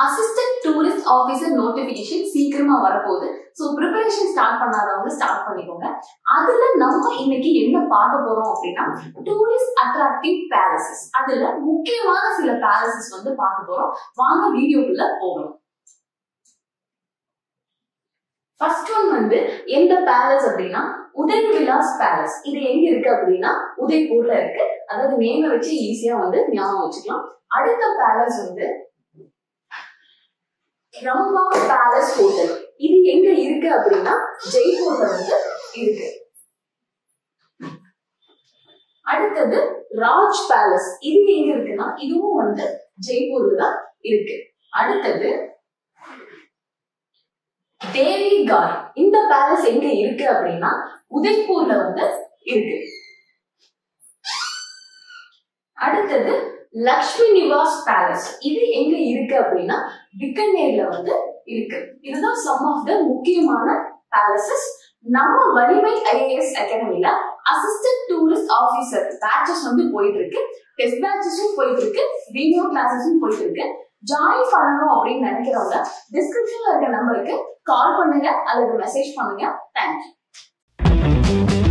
assistant tourist officer notification சீக்கிரமா வரப்போகுது so preparation start பண்ணாதவங்க ஸ்டார்ட் பண்ணிக்கோங்க அதுல நம்ம இன்னைக்கு என்ன பார்க்க போறோம் அப்படின்னா டூரிஸ்ட் அட்ராக்டிவ் பேலசஸ் அதுல முக்கியமான சில பேலசஸ் வந்து பார்க்க போறோம் வாங்க வீடியோக்குள்ள போகணும் ஃபர்ஸ்ட் ஒன் வந்து எந்த பேலஸ் அப்படின்னா உதய் விலாஸ் பேலஸ் இது எங்க இருக்கு அப்படின்னா உதய்பூர்ல இருக்கு அதாவது நேம வச்சு ஈஸியா வந்து ஞாபகம் வச்சுக்கலாம் அடுத்த பேலஸ் வந்து ரம்பா பேலஸ் ஹோட்டல் இது எங்க இருக்கு அப்படின்னா ஜெய்ப்பூர்ல வந்து இருக்கு அடுத்தது ராஜ் பேலஸ் இது எங்க இருக்குன்னா இதுவும் வந்து ஜெய்ப்பூர்ல தான் இருக்கு அடுத்தது தேவி கார் இந்த பேலஸ் எங்க இருக்கு அப்படின்னா உதய்பூர்ல வந்து இருக்கு அடுத்தது லக்ஷ்மி நிவாஸ் பேலஸ் இது எங்க இருக்கு அப்படின்னா பிக்கனேர்ல வந்து இருக்கு இதுதான் சம் ஆஃப் த முக்கியமான பேலசஸ் நம்ம வலிமை ஐஏஎஸ் அகாடமில அசிஸ்டன்ட் டூரிஸ்ட் ஆபீசர் பேட்சஸ் வந்து போயிட்டு இருக்கு டெஸ்ட் பேட்சஸும் போயிட்டு இருக்கு வீடியோ கிளாஸஸும் போயிட்டு இருக்கு ஜாயின் பண்ணணும் அப்படின்னு நினைக்கிறவங்க டிஸ்கிரிப்ஷன்ல இருக்க நம்பருக்கு கால் பண்ணுங்க அல்லது மெசேஜ் பண்ணுங்க தேங்க்யூ